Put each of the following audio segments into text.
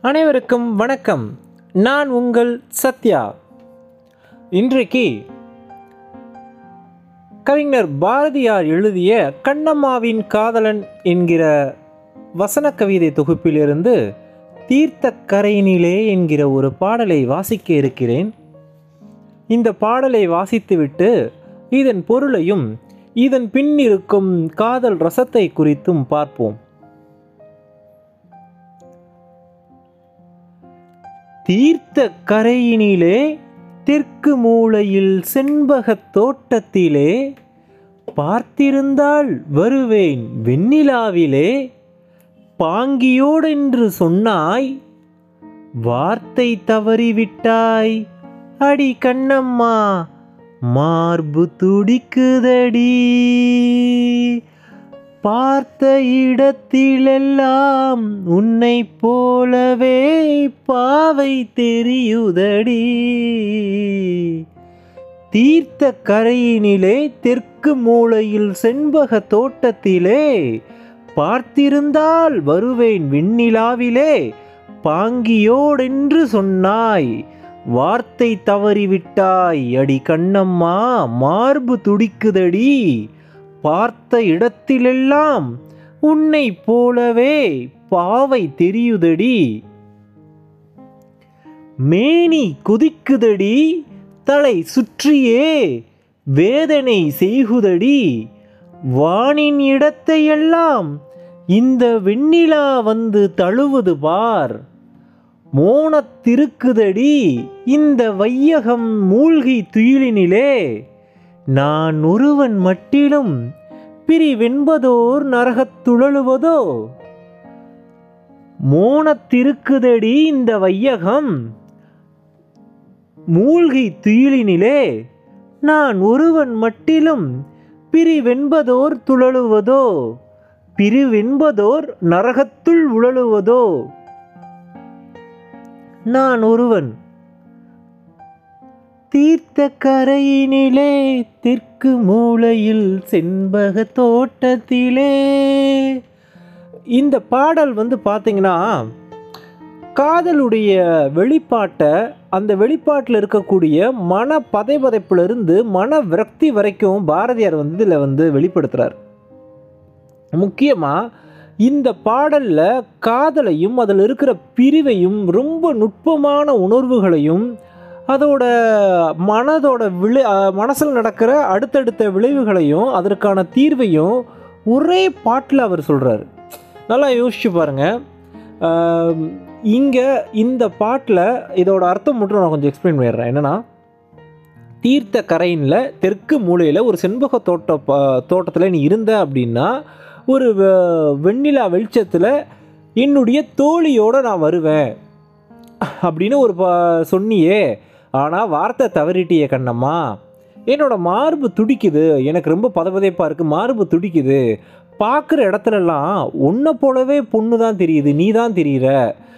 அனைவருக்கும் வணக்கம் நான் உங்கள் சத்யா இன்றைக்கு கவிஞர் பாரதியார் எழுதிய கண்ணம்மாவின் காதலன் என்கிற வசன கவிதை தொகுப்பிலிருந்து தீர்த்த கரையினிலே என்கிற ஒரு பாடலை வாசிக்க இருக்கிறேன் இந்த பாடலை வாசித்துவிட்டு இதன் பொருளையும் இதன் பின் இருக்கும் காதல் ரசத்தை குறித்தும் பார்ப்போம் தீர்த்த கரையினிலே தெற்கு மூலையில் செண்பகத் தோட்டத்திலே பார்த்திருந்தால் வருவேன் வெண்ணிலாவிலே பாங்கியோடென்று சொன்னாய் வார்த்தை தவறிவிட்டாய் அடி கண்ணம்மா மார்பு துடிக்குதடி பார்த்த இடத்திலெல்லாம் உன்னை போலவே பாவை தெரியுதடி தீர்த்த கரையினிலே தெற்கு மூலையில் செண்பக தோட்டத்திலே பார்த்திருந்தால் வருவேன் விண்ணிலாவிலே பாங்கியோடென்று சொன்னாய் வார்த்தை தவறிவிட்டாய் அடி கண்ணம்மா மார்பு துடிக்குதடி பார்த்த இடத்திலெல்லாம் உன்னை போலவே பாவை தெரியுதடி மேனி குதிக்குதடி தலை சுற்றியே வேதனை செய்குதடி வானின் இடத்தையெல்லாம் இந்த வெண்ணிலா வந்து தழுவுது பார் மோனத்திருக்குதடி இந்த வையகம் மூழ்கி துயிலினிலே நான் ஒருவன் மட்டிலும் பிரிவென்பதோர் நரகத்துழலுவதோ மோனத்திருக்குதடி இந்த வையகம் மூழ்கி துயிலினிலே நான் ஒருவன் மட்டிலும் பிரிவென்பதோர் துழலுவதோ பிரிவென்பதோர் நரகத்துள் உழலுவதோ நான் ஒருவன் தீர்த்த கரையினிலே தெற்கு மூலையில் செண்பக தோட்டத்திலே இந்த பாடல் வந்து பார்த்தீங்கன்னா காதலுடைய வெளிப்பாட்டை அந்த வெளிப்பாட்டில் இருக்கக்கூடிய மன பதைபதைப்பிலிருந்து மன விரக்தி வரைக்கும் பாரதியார் வந்து இதில் வந்து வெளிப்படுத்துகிறார் முக்கியமாக இந்த பாடலில் காதலையும் அதில் இருக்கிற பிரிவையும் ரொம்ப நுட்பமான உணர்வுகளையும் அதோட மனதோட விளை மனசில் நடக்கிற அடுத்தடுத்த விளைவுகளையும் அதற்கான தீர்வையும் ஒரே பாட்டில் அவர் சொல்கிறார் நல்லா யோசிச்சு பாருங்கள் இங்கே இந்த பாட்டில் இதோட அர்த்தம் மட்டும் நான் கொஞ்சம் எக்ஸ்பிளைன் பண்ணிடுறேன் என்னென்னா தீர்த்த கரையினில் தெற்கு மூலையில் ஒரு செண்பக தோட்ட ப தோட்டத்தில் நீ இருந்த அப்படின்னா ஒரு வெண்ணிலா வெளிச்சத்தில் என்னுடைய தோழியோடு நான் வருவேன் அப்படின்னு ஒரு ப சொன்னியே ஆனால் வார்த்தை தவறிட்டிய கண்ணம்மா என்னோடய மார்பு துடிக்குது எனக்கு ரொம்ப பதபதைப்பாக இருக்குது மார்பு துடிக்குது பார்க்குற இடத்துலலாம் உன்னை போலவே பொண்ணு தான் தெரியுது நீ தான் தெரிகிற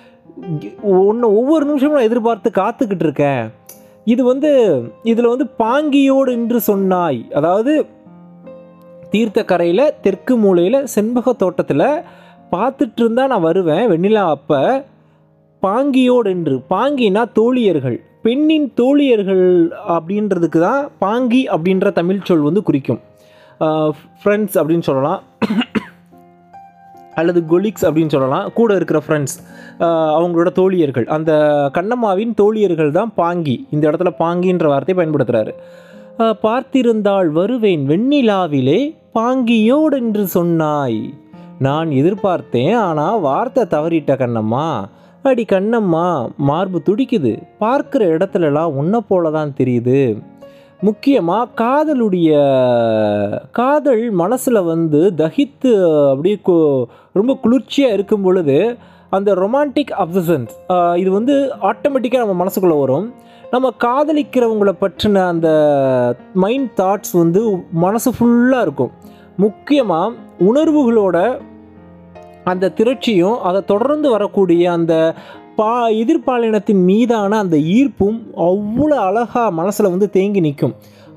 உன்னை ஒவ்வொரு நிமிஷமும் நான் எதிர்பார்த்து காத்துக்கிட்டு இருக்கேன் இது வந்து இதில் வந்து பாங்கியோடு என்று சொன்னாய் அதாவது தீர்த்த கரையில் தெற்கு மூலையில் செண்பக தோட்டத்தில் பார்த்துட்டு இருந்தால் நான் வருவேன் வெண்ணிலா அப்போ பாங்கியோடு என்று பாங்கினா தோழியர்கள் பெண்ணின் தோழியர்கள் அப்படின்றதுக்கு தான் பாங்கி அப்படின்ற தமிழ் சொல் வந்து குறிக்கும் ஃப்ரெண்ட்ஸ் அப்படின்னு சொல்லலாம் அல்லது கொலிக்ஸ் அப்படின்னு சொல்லலாம் கூட இருக்கிற ஃப்ரெண்ட்ஸ் அவங்களோட தோழியர்கள் அந்த கண்ணம்மாவின் தோழியர்கள் தான் பாங்கி இந்த இடத்துல பாங்கின்ற வார்த்தையை பயன்படுத்துகிறாரு பார்த்திருந்தால் வருவேன் வெண்ணிலாவிலே பாங்கியோடென்று சொன்னாய் நான் எதிர்பார்த்தேன் ஆனால் வார்த்தை தவறிட்ட கண்ணம்மா அடி கண்ணம்மா மார்பு துடிக்குது பார்க்குற இடத்துலலாம் உன்னை போல தான் தெரியுது முக்கியமாக காதலுடைய காதல் மனசில் வந்து தகித்து அப்படியே ரொம்ப குளிர்ச்சியாக இருக்கும் பொழுது அந்த ரொமான்டிக் அப்சசன்ஸ் இது வந்து ஆட்டோமேட்டிக்காக நம்ம மனசுக்குள்ளே வரும் நம்ம காதலிக்கிறவங்கள பற்றின அந்த மைண்ட் தாட்ஸ் வந்து மனசு ஃபுல்லாக இருக்கும் முக்கியமாக உணர்வுகளோட அந்த திரட்சியும் அதை தொடர்ந்து வரக்கூடிய அந்த பா எதிர்பாலினத்தின் மீதான அந்த ஈர்ப்பும் அவ்வளோ அழகாக மனசில் வந்து தேங்கி நிற்கும்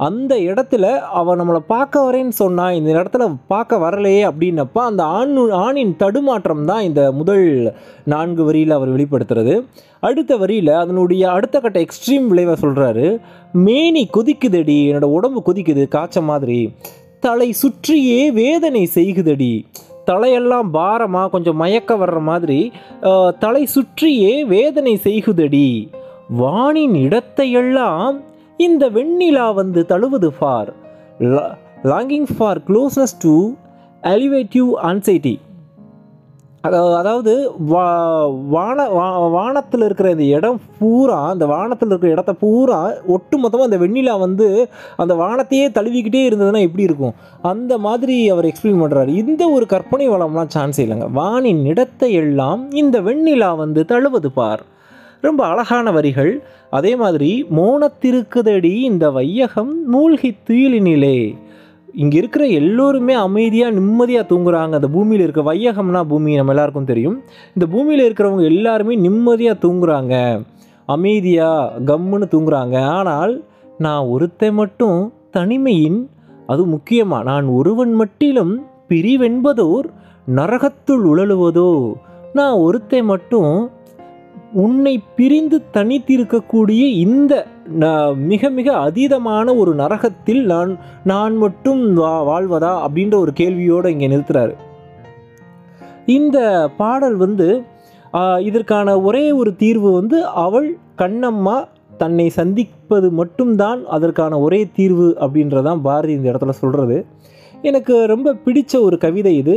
அந்த இடத்துல அவன் நம்மளை பார்க்க வரேன்னு சொன்னா இந்த இடத்துல பார்க்க வரலையே அப்படின்னப்ப அந்த ஆண் ஆணின் தடுமாற்றம் தான் இந்த முதல் நான்கு வரியில் அவர் வெளிப்படுத்துறது அடுத்த வரியில் அதனுடைய அடுத்த கட்ட எக்ஸ்ட்ரீம் விளைவை சொல்கிறாரு மேனி கொதிக்குதடி என்னோட உடம்பு கொதிக்குது காய்ச்ச மாதிரி தலை சுற்றியே வேதனை செய்குதடி தலையெல்லாம் பாரமாக கொஞ்சம் மயக்க வர்ற மாதிரி அஹ், தலை சுற்றியே வேதனை செய்குதடி வானின் இடத்தையெல்லாம் இந்த வெண்ணிலா வந்து தழுவது for longing for closeness to alleviative anxiety அதாவது அதாவது வா வான வா வானத்தில் இருக்கிற இந்த இடம் பூரா அந்த வானத்தில் இருக்கிற இடத்த பூரா ஒட்டு மொத்தமாக அந்த வெண்ணிலா வந்து அந்த வானத்தையே தழுவிக்கிட்டே இருந்ததுன்னா எப்படி இருக்கும் அந்த மாதிரி அவர் எக்ஸ்பிளைன் பண்ணுறாரு இந்த ஒரு கற்பனை வளம்லாம் சான்ஸ் இல்லைங்க வானின் இடத்தை எல்லாம் இந்த வெண்ணிலா வந்து தழுவது பார் ரொம்ப அழகான வரிகள் அதே மாதிரி மோனத்திருக்குதடி இந்த வையகம் மூழ்கி துயிலினிலே இங்கே இருக்கிற எல்லோருமே அமைதியாக நிம்மதியாக தூங்குறாங்க அந்த பூமியில் இருக்க வையகம்னா பூமி நம்ம எல்லாருக்கும் தெரியும் இந்த பூமியில் இருக்கிறவங்க எல்லாருமே நிம்மதியாக தூங்குறாங்க அமைதியாக கம்முன்னு தூங்குறாங்க ஆனால் நான் ஒருத்தன் மட்டும் தனிமையின் அது முக்கியமாக நான் ஒருவன் மட்டிலும் பிரிவென்பதோர் நரகத்துள் உழலுவதோ நான் ஒருத்தன் மட்டும் உன்னை பிரிந்து தனித்திருக்கக்கூடிய இந்த ந- மிக மிக அதீதமான ஒரு நரகத்தில் நான் நான் மட்டும் வா வாழ்வதா அப்படின்ற ஒரு கேள்வியோடு இங்கே நிறுத்துறாரு இந்த பாடல் வந்து ஆஹ், இதற்கான ஒரே ஒரு தீர்வு வந்து அவள் கண்ணம்மா தன்னை சந்திப்பது மட்டும்தான் அதற்கான ஒரே தீர்வு அப்படின்றதான் பாரதி இந்த இடத்துல சொல்கிறது எனக்கு ரொம்ப பிடிச்ச ஒரு கவிதை இது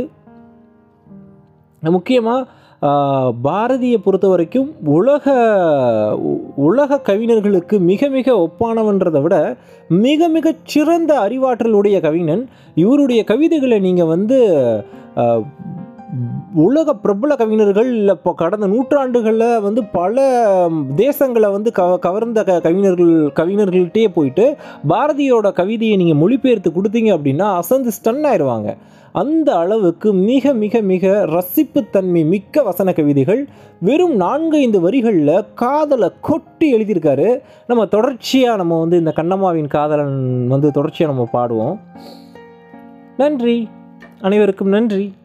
முக்கியமாக பாரதியை பொறுத்த வரைக்கும் உலக உ- உலக கவிஞர்களுக்கு மிக மிக ஒப்பானவன்றதை விட மிக மிக சிறந்த அறிவாற்றலுடைய கவிஞன் இவருடைய கவிதைகளை நீங்கள் வந்து ஆஹ், உலக பிரபல கவிஞர்கள் இல்லை இப்போ கடந்த நூற்றாண்டுகளில் வந்து பல தேசங்களை வந்து க கவர்ந்த க கவிஞர்கள் கவிஞர்கள்ட்டே போயிட்டு பாரதியோட கவிதையை நீங்கள் மொழிபெயர்த்து கொடுத்தீங்க அப்படின்னா அசந்து ஸ்டன் ஆயிடுவாங்க அந்த அளவுக்கு மிக மிக மிக ரசிப்புத்தன்மை மிக்க வசன கவிதைகள் வெறும் நான்கு ஐந்து வரிகளில் காதலை கொட்டி எழுதியிருக்காரு நம்ம தொடர்ச்சியாக நம்ம வந்து இந்த கண்ணம்மாவின் காதலன் வந்து தொடர்ச்சியாக நம்ம பாடுவோம் நன்றி அனைவருக்கும் நன்றி